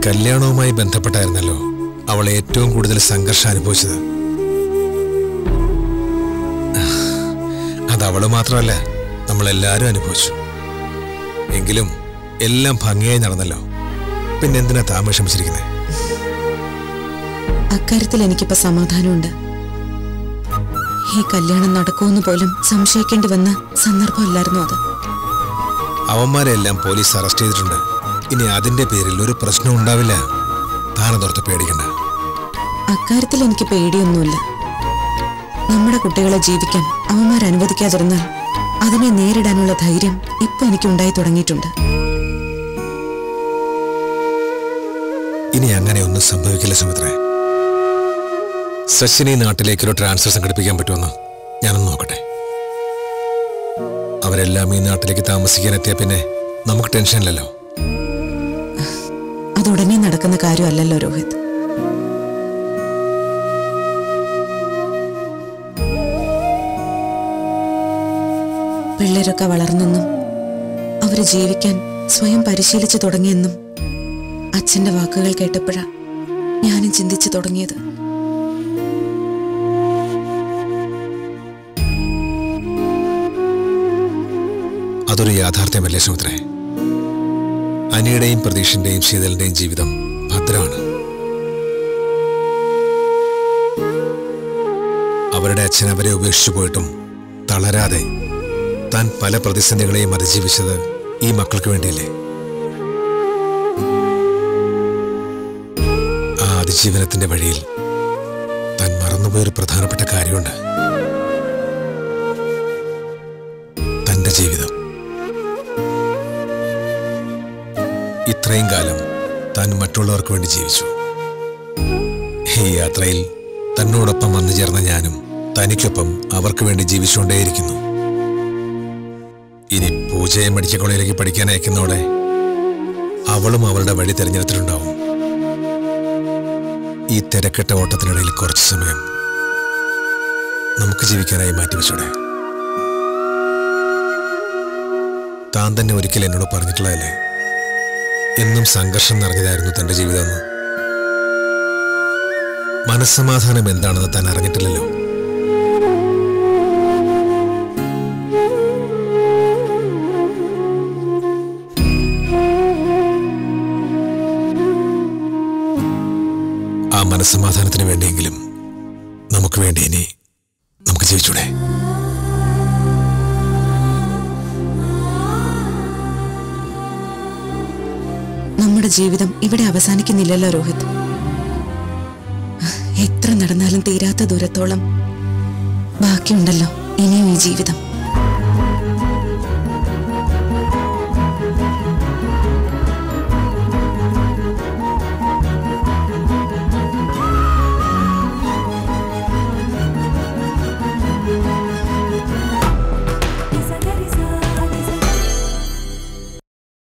കല്യാണവുമായി ബന്ധപ്പെട്ടായിരുന്നല്ലോ അവൾ ഏറ്റവും കൂടുതൽ സംഘർഷം അനുഭവിച്ചത് അത് അവള് മാത്രമല്ല നമ്മളെല്ലാരും അനുഭവിച്ചു എങ്കിലും എല്ലാം ഭംഗിയായി നടന്നല്ലോ പിന്നെന്തിനാ താൻ വിഷമിച്ചിരിക്കുന്നത് അക്കാര്യത്തിൽ എനിക്കിപ്പോ സമാധാനമുണ്ട് ഈ കല്യാണം നടക്കുമെന്ന് പോലും സംശയിക്കേണ്ടി വന്ന സന്ദർഭമല്ലായിരുന്നു അത് അവന്മാരെല്ലാം പോലീസ് അറസ്റ്റ് ചെയ്തിട്ടുണ്ട് ഇനി അതിന്റെ പേരിൽ ഒരു പ്രശ്നം ഉണ്ടാവില്ല താനതോർത്ത് പേടിക്കണ്ട അക്കാര്യത്തിൽ എനിക്ക് പേടിയൊന്നുമില്ല നമ്മുടെ കുട്ടികളെ ജീവിക്കാൻ അവന്മാർ അനുവദിക്കാതിരുന്നാൽ അതിനെ നേരിടാനുള്ള ധൈര്യം ഇപ്പൊ എനിക്ക് ഉണ്ടായി തുടങ്ങിയിട്ടുണ്ട് ഇനി അങ്ങനെ ഒന്നും സംഭവിക്കില്ല സുമിത്രേ സച്ചിനെ ഈ നാട്ടിലേക്കൊരു ട്രാൻസ്ഫർ സംഘടിപ്പിക്കാൻ പറ്റുമെന്ന് ഞാനൊന്ന് നോക്കട്ടെ അവരെല്ലാം ഈ നാട്ടിലേക്ക് താമസിക്കാൻ എത്തിയ പിന്നെ നമുക്ക് ടെൻഷനില്ലല്ലോ അതുടനെ നടക്കുന്ന കാര്യമല്ലല്ലോ രോഹിത് പിള്ളേരൊക്കെ വളർന്നെന്നും അവര് ജീവിക്കാൻ സ്വയം പരിശീലിച്ചു തുടങ്ങിയെന്നും അച്ഛന്റെ വാക്കുകൾ കേട്ടപ്പോഴാ ഞാനും ചിന്തിച്ചു തുടങ്ങിയത് അതൊരു യാഥാർത്ഥ്യമല്ലേ സുമിത്രേ അനിയുടെയും പ്രതീഷിന്റെയും ശീതലിന്റെയും ജീവിതം ഭദ്രമാണ് അവരുടെ അച്ഛൻ അവരെ ഉപേക്ഷിച്ചു പോയിട്ടും തളരാതെ താൻ പല പ്രതിസന്ധികളെയും അതിജീവിച്ചത് ഈ മക്കൾക്ക് വേണ്ടിയല്ലേ ആ അതിജീവനത്തിന്റെ വഴിയിൽ താൻ മറന്നുപോയൊരു പ്രധാനപ്പെട്ട കാര്യമുണ്ട് തന്റെ ജീവിതം ഇത്രയും കാലം താൻ മറ്റുള്ളവർക്ക് വേണ്ടി ജീവിച്ചു ഈ യാത്രയിൽ തന്നോടൊപ്പം വന്നു ചേർന്ന ഞാനും തനിക്കൊപ്പം അവർക്ക് വേണ്ടി ജീവിച്ചുകൊണ്ടേയിരിക്കുന്നു ഇനി പൂജയെ മെഡിക്കൽ കോളേജിലേക്ക് പഠിക്കാൻ അയക്കുന്നതോടെ അവളും അവളുടെ വഴി തിരഞ്ഞെടുത്തിട്ടുണ്ടാവും ഈ തിരക്കെട്ട ഓട്ടത്തിനിടയിൽ കുറച്ച് സമയം നമുക്ക് ജീവിക്കാനായി മാറ്റിവെച്ചൂടെ താൻ തന്നെ ഒരിക്കൽ എന്നോട് പറഞ്ഞിട്ടുള്ളതല്ലേ എന്നും സംഘർഷം നിറഞ്ഞതായിരുന്നു തന്റെ ജീവിതമെന്ന് മനസ്സമാധാനം എന്താണെന്ന് താൻ അറിഞ്ഞിട്ടില്ലല്ലോ ആ മനസ്സമാധാനത്തിന് വേണ്ടിയെങ്കിലും നമുക്ക് വേണ്ടി ഇനി നമുക്ക് ജീവിച്ചൂടെ നമ്മുടെ ജീവിതം ഇവിടെ അവസാനിക്കുന്നില്ലല്ലോ രോഹിത് എത്ര നടന്നാലും തീരാത്ത ദൂരത്തോളം ബാക്കിയുണ്ടല്ലോ ഇനിയും ഈ ജീവിതം